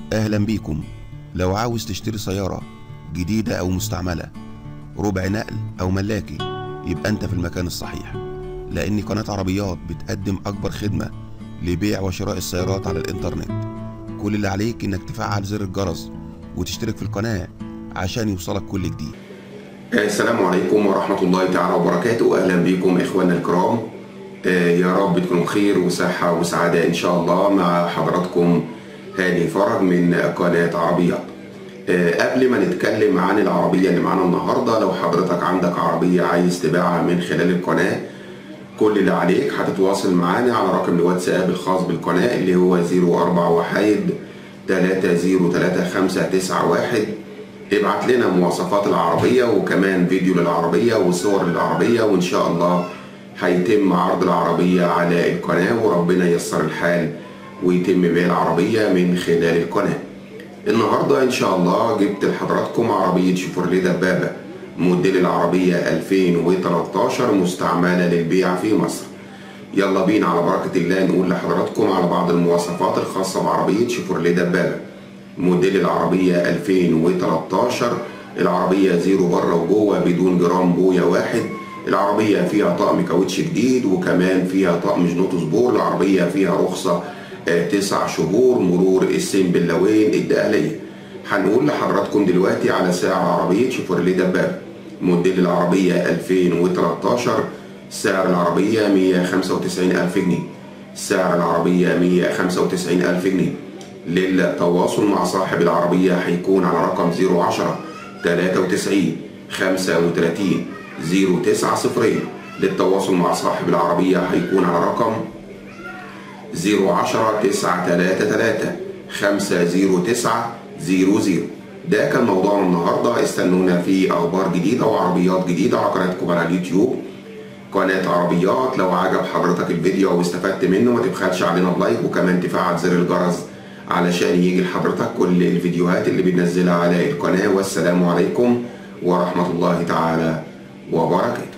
أهلا بيكم لو عاوز تشتري سيارة جديدة أو مستعملة ربع نقل أو ملاكي يبقى أنت في المكان الصحيح لأن قناة عربيات بتقدم أكبر خدمة لبيع وشراء السيارات على الإنترنت كل اللي عليك إنك تفعل زر الجرس وتشترك في القناة عشان يوصلك كل جديد السلام عليكم ورحمة الله تعالى وبركاته أهلا بكم إخواننا الكرام آه، يا رب تكونوا بخير وصحة وسعادة إن شاء الله مع حضراتكم هاني فرج من قناة عربيات آه، قبل ما نتكلم عن العربية اللي معانا النهاردة لو حضرتك عندك عربية عايز تبيعها من خلال القناة كل اللي عليك هتتواصل معانا على رقم الواتساب الخاص بالقناة اللي هو 04 وحيد 303591 ابعت لنا مواصفات العربية وكمان فيديو للعربية وصور للعربية وإن شاء الله هيتم عرض العربية على القناة وربنا ييسر الحال ويتم بيع العربية من خلال القناة النهاردة إن شاء الله جبت لحضراتكم عربية شيفورليه دبابة موديل العربية 2013 مستعملة للبيع في مصر يلا بينا على بركة الله نقول لحضراتكم على بعض المواصفات الخاصة بعربية شيفورليه دبابة موديل العربية 2013 العربية زيرو بره وجوه بدون جرام بويا واحد العربية فيها طقم كاوتش جديد وكمان فيها طقم جنوط سبور العربية فيها رخصة آه، تسع شهور مرور السن باللوين الدقلية هنقول لحضراتكم دلوقتي على سعر عربية شيفورليه دبابة موديل العربية 2013 سعر العربية 195 ألف جنيه سعر العربية 195 ألف جنيه للتواصل مع صاحب العربية هيكون على رقم 010 93 35 09 للتواصل مع صاحب العربية هيكون على رقم 010 933 509 00 ده كان موضوعنا النهارده استنونا في اخبار جديده وعربيات جديده على قناتكم على اليوتيوب قناه عربيات لو عجب حضرتك الفيديو واستفدت منه ما تبخلش علينا بلايك وكمان تفعل زر الجرس علشان يجي لحضرتك كل الفيديوهات اللي بننزلها على القناه والسلام عليكم ورحمه الله تعالى وبركاته